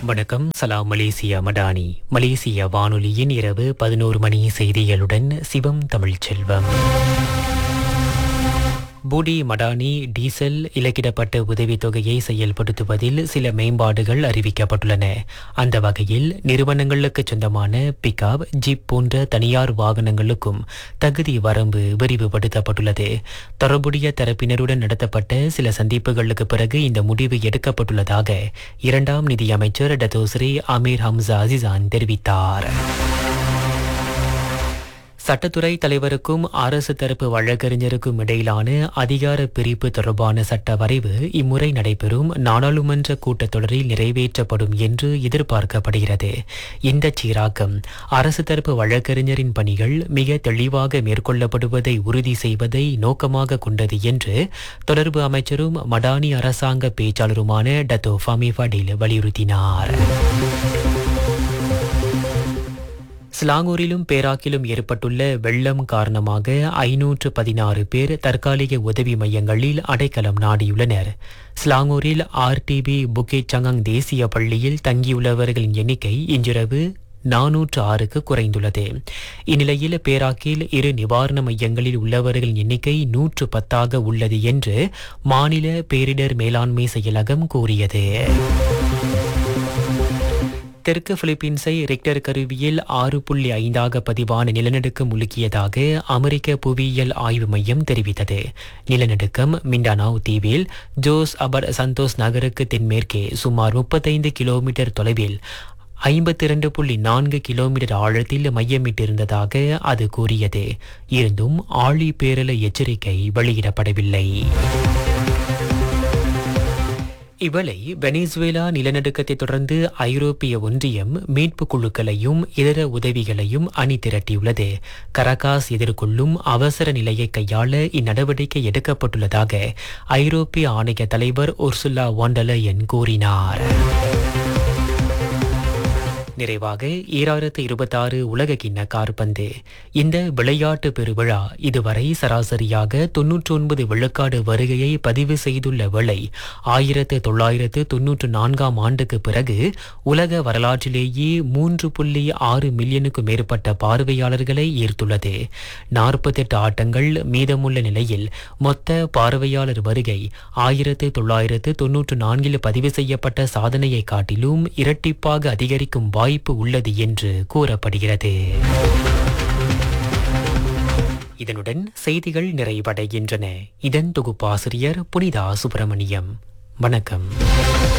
வணக்கம் சலாம் மலேசியா மடானி மலேசிய வானொலியின் இரவு பதினோரு மணி செய்திகளுடன் Sivam Tamilselvam Budi Madani diesel இலக்கிடப்பட்ட உதவித்தொகையை செயல்படுத்துவதில் சில மேம்பாடுகள் அறிவிக்கப்பட்டுள்ளன அந்த வகையில் நிறுவனங்களுக்கு சொந்தமான பிக்அப் ஜீப் போன்ற தனியார் வாகனங்களுக்கும் தகுதி வரம்பு விரிவுபடுத்தப்பட்டுள்ளது தொடர்புடைய தரப்பினருடன் நடத்தப்பட்ட சில சந்திப்புகளுக்கு பிறகு இந்த முடிவு எடுக்கப்பட்டுள்ளதாக இரண்டாம் நிதியமைச்சர் டத்தோஸ்ரீ அமீர் ஹம்சா அசிசான் தெரிவித்தார் சட்டத்துறை தலைவருக்கும் அரசு தரப்பு வழக்கறிஞருக்கும் இடையிலான அதிகார பிரிப்பு தொடர்பான சட்ட வரைவு இம்முறை நடைபெறும் நாடாளுமன்ற கூட்டத்தொடரில் நிறைவேற்றப்படும் என்று எதிர்பார்க்கப்படுகிறது இந்த சீராக்கம் அரசு தரப்பு வழக்கறிஞரின் பணிகள் மிக தெளிவாக மேற்கொள்ளப்படுவதை உறுதி செய்வதை நோக்கமாக கொண்டது என்று தொடர்பு அமைச்சரும் மடானி அரசாங்க பேச்சாளருமான டத்தோ ஃபமி ஃபடில் வலியுறுத்தினார் ஸ்லாங்கூரிலும் பேராக்கிலும் ஏற்பட்டுள்ள வெள்ளம் காரணமாக ஐநூற்று பதினாறு பேர் தற்காலிக உதவி மையங்களில் அடைக்கலம் நாடியுள்ளனர் ஸ்லாங்கூரில் ஆர்டிபி புக்கேட் சங்கங் தேசிய பள்ளியில் தங்கியுள்ளவர்களின் எண்ணிக்கை இன்றிரவு நானூற்று ஆறுக்கு குறைந்துள்ளது இந்நிலையில் பேராக்கில் இரு நிவாரண மையங்களில் உள்ளவர்களின் எண்ணிக்கை நூற்று பத்தாக உள்ளது என்று மாநில பேரிடர் மேலாண்மை செயலகம் கூறியது தெற்கு பிலிப்பீன்ஸை ரெக்டர் கருவியில் ஆறு புள்ளி ஐந்தாக பதிவான நிலநடுக்கம் உலுக்கியதாக அமெரிக்க புவியியல் ஆய்வு மையம் தெரிவித்தது நிலநடுக்கம் மிண்டானாவ் தீவில் ஜோஸ் அபர் சந்தோஸ் நகருக்கு தென்மேற்கே சுமார் முப்பத்தைந்து கிலோமீட்டர் தொலைவில் ஐம்பத்தி இரண்டு புள்ளி நான்கு கிலோமீட்டர் ஆழத்தில் மையமிட்டிருந்ததாக அது கூறியது இருந்தும் ஆழி பேரல எச்சரிக்கை வெளியிடப்படவில்லை இவளை வெனிசுவேலா நிலநடுக்கத்தை தொடர்ந்து ஐரோப்பிய ஒன்றியம் மீட்பு குழுக்களையும் இதர உதவிகளையும் அணி திரட்டியுள்ளது கரகாஸ் எதிர்கொள்ளும் அவசர நிலையை கையாள இந்நடவடிக்கை எடுக்கப்பட்டுள்ளதாக ஐரோப்பிய ஆணைய தலைவர் உர்சுலா வாண்டலயன் கூறினார் நிறைவாக ஈராயிரத்து இருபத்தாறு உலக கிண்ண கார்பந்து இந்த விளையாட்டு பெருவிழா இதுவரை சராசரியாக தொன்னூற்றி ஒன்பது விழுக்காடு வருகையை பதிவு செய்துள்ள வேளை ஆயிரத்து தொள்ளாயிரத்து தொன்னூற்று நான்காம் ஆண்டுக்கு பிறகு உலக வரலாற்றிலேயே மூன்று புள்ளி ஆறு மில்லியனுக்கும் மேற்பட்ட பார்வையாளர்களை ஈர்த்துள்ளது நாற்பத்தெட்டு ஆட்டங்கள் மீதமுள்ள நிலையில் மொத்த பார்வையாளர் வருகை ஆயிரத்து தொள்ளாயிரத்து தொன்னூற்று நான்கில் பதிவு செய்யப்பட்ட சாதனையை காட்டிலும் இரட்டிப்பாக அதிகரிக்கும் வாய்ப்பு உள்ளது என்று கூறப்படுகிறது இதனுடன் செய்திகள் நிறைவடைகின்றன இதன் தொகுப்பாசிரியர் புனிதா சுப்பிரமணியம் வணக்கம்